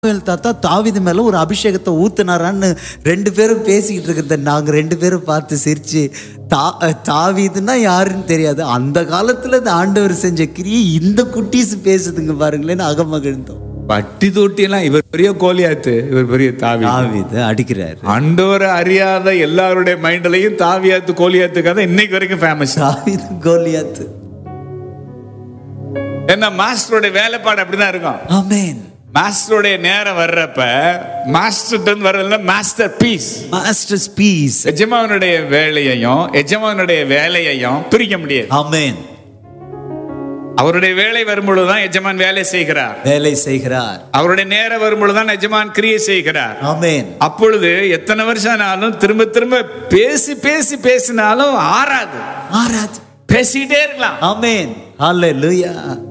Samuel தாத்தா தாவீது மேல ஒரு அபிஷேகத்தை ஊத்துனாரான்னு ரெண்டு பேரும் பேசிக்கிட்டு இருக்கிறத நாங்க ரெண்டு பேரும் பார்த்து சிரிச்சு தா தாவீதுன்னா யாருன்னு தெரியாது அந்த காலத்துல இந்த ஆண்டவர் செஞ்ச கிரியை இந்த குட்டீஸ் பேசுதுங்க பாருங்களேன்னு அகமகிழ்ந்தோம் பட்டி தொட்டியெல்லாம் இவர் பெரிய கோலியாத்து இவர் பெரிய தாவி தாவீது அடிக்கிறாரு ஆண்டவரை அறியாத எல்லாருடைய மைண்ட்லயும் தாவியாத்து கோலியாத்து கதை இன்னைக்கு வரைக்கும் ஃபேமஸ் தாவீது கோலியாத்து ஏன்னா மாஸ்டருடைய வேலைப்பாடு அப்படிதான் இருக்கும் ஆமென் மாஸ்டருடைய நேரம் வர்றப்ப மாஸ்டர் வர்றதுல மாஸ்டர் பீஸ் மாஸ்டர்ஸ் பீஸ் எஜமானுடைய வேலையையும் எஜமானுடைய வேலையையும் பிரிக்க முடியாது ஆமென் அவருடைய வேலை வரும்பொழுதுதான் எஜமான் வேலை செய்கிறார் வேலை செய்கிறார் அவருடைய நேரம் வரும்பொழுதுதான் எஜமான் கிரியை செய்கிறார் ஆமென் அப்பொழுது எத்தனை வருஷம் ஆனாலும் திரும்ப திரும்ப பேசி பேசி பேசினாலும் ஆறாது ஆராத் பேசிட்டே இருக்கலாம் ஆமென் ஹalleluya